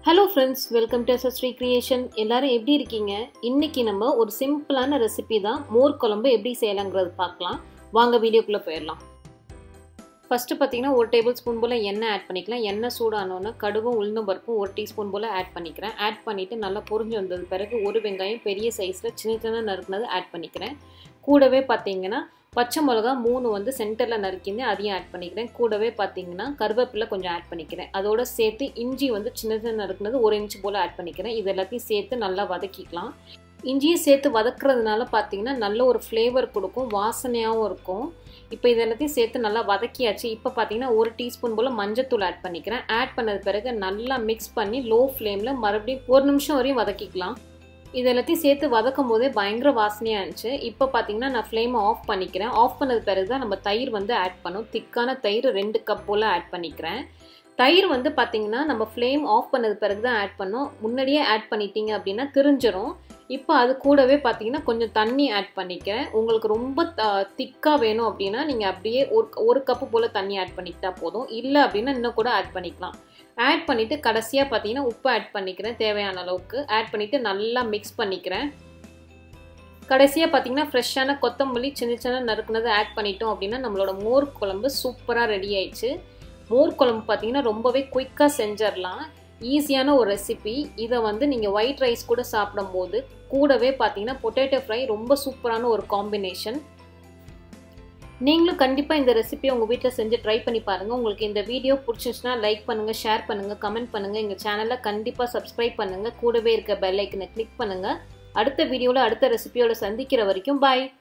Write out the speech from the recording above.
hello friends welcome to எஸ்எஸ்ரீ creation எல்லாரும் எப்படி இருக்கீங்க இன்னைக்கு நம்ம ஒரு சிம்பிளான ரெசிபி தான் மோர் குழம்பு எப்படி செய்யலாங்கிறது பார்க்கலாம் வாங்க வீடியோக்குள்ளே போயிடலாம் ஃபஸ்ட்டு பார்த்தீங்கன்னா ஒரு டேபிள் ஸ்பூன் போல் எண்ணெய் ஆட் பண்ணிக்கலாம் எண்ணெய் சூடானோன்னு கடுகும் உளுந்தும் பருப்பும் ஒரு டீஸ்பூன் போல் ஆட் பண்ணிக்கிறேன் ஆட் பண்ணிவிட்டு நல்லா பொரிஞ்சு வந்தது பிறகு ஒரு வெங்காயம் பெரிய சைஸில் சின்ன சின்ன நறுக்குனது ஆட் பண்ணிக்கிறேன் கூடவே பார்த்தீங்கன்னா பச்சை மிளகா மூணு வந்து சென்டரில் நறுக்கிந்து அதையும் ஆட் பண்ணிக்கிறேன் கூடவே பார்த்தீங்கன்னா கருவேப்பிலை கொஞ்சம் ஆட் பண்ணிக்கிறேன் அதோட சேர்த்து இஞ்சி வந்து சின்ன சின்ன நறுக்குனது ஒரு இன்ச் போல் ஆட் பண்ணிக்கிறேன் இது எல்லாத்தையும் சேர்த்து நல்லா வதக்கிக்கலாம் இஞ்சியை சேர்த்து வதக்குறதுனால பார்த்தீங்கன்னா நல்ல ஒரு ஃப்ளேவர் கொடுக்கும் வாசனையாகவும் இருக்கும் இப்போ இது எல்லாத்தையும் சேர்த்து நல்லா வதக்கியாச்சு இப்போ பார்த்தீங்கன்னா ஒரு டீஸ்பூன் போல் மஞ்சத்தூள் ஆட் பண்ணிக்கிறேன் ஆட் பண்ணது பிறகு நல்லா மிக்ஸ் பண்ணி லோ ஃப்ளேமில் மறுபடியும் ஒரு நிமிஷம் வரையும் வதக்கிக்கலாம் இது எல்லாத்தையும் சேர்த்து வதக்கும் போதே பயங்கர வாசனையாக இருந்துச்சு இப்போ பார்த்தீங்கன்னா நான் ஃப்ளேமை ஆஃப் பண்ணிக்கிறேன் ஆஃப் பண்ணது பிறகு தான் நம்ம தயிர் வந்து ஆட் பண்ணும் திக்கான தயிர் ரெண்டு கப் போல் ஆட் பண்ணிக்கிறேன் தயிர் வந்து பார்த்தீங்கன்னா நம்ம ஃப்ளேம் ஆஃப் பண்ணது பிறகு தான் ஆட் பண்ணோம் முன்னாடியே ஆட் பண்ணிட்டீங்க அப்படின்னா திரிஞ்சிரும் இப்போ அது கூடவே பார்த்தீங்கன்னா கொஞ்சம் தண்ணி ஆட் பண்ணிக்கிறேன் உங்களுக்கு ரொம்ப திக்காக வேணும் அப்படின்னா நீங்கள் அப்படியே ஒரு ஒரு கப்பு போல் தண்ணி ஆட் பண்ணிக்கிட்டா போதும் இல்லை அப்படின்னா இன்னும் கூட ஆட் பண்ணிக்கலாம் ஆட் பண்ணிவிட்டு கடைசியாக பார்த்தீங்கன்னா உப்பு ஆட் பண்ணிக்கிறேன் தேவையான அளவுக்கு ஆட் பண்ணிவிட்டு நல்லா மிக்ஸ் பண்ணிக்கிறேன் கடைசியாக பார்த்தீங்கன்னா ஃப்ரெஷ்ஷான கொத்தமல்லி சின்ன சின்ன நறுக்குனதை ஆட் பண்ணிட்டோம் அப்படின்னா நம்மளோட மோர் குழம்பு சூப்பராக ரெடி ஆயிடுச்சு மோர் குழம்பு பார்த்தீங்கன்னா ரொம்பவே குயிக்காக செஞ்சிடலாம் ஈஸியான ஒரு ரெசிபி இதை வந்து நீங்கள் ஒயிட் ரைஸ் கூட சாப்பிடும்போது கூடவே பார்த்தீங்கன்னா பொட்டேட்டோ ஃப்ரை ரொம்ப சூப்பரான ஒரு காம்பினேஷன் நீங்களும் கண்டிப்பாக இந்த ரெசிபியை உங்கள் வீட்டில் செஞ்சு ட்ரை பண்ணி பாருங்கள் உங்களுக்கு இந்த வீடியோ பிடிச்சிச்சுன்னா லைக் பண்ணுங்கள் ஷேர் பண்ணுங்கள் கமெண்ட் பண்ணுங்கள் எங்கள் சேனலில் கண்டிப்பாக சப்ஸ்கிரைப் பண்ணுங்கள் கூடவே இருக்க பெல் ஐக்கனை கிளிக் பண்ணுங்கள் அடுத்த வீடியோவில் அடுத்த ரெசிபியோட சந்திக்கிற வரைக்கும் பாய்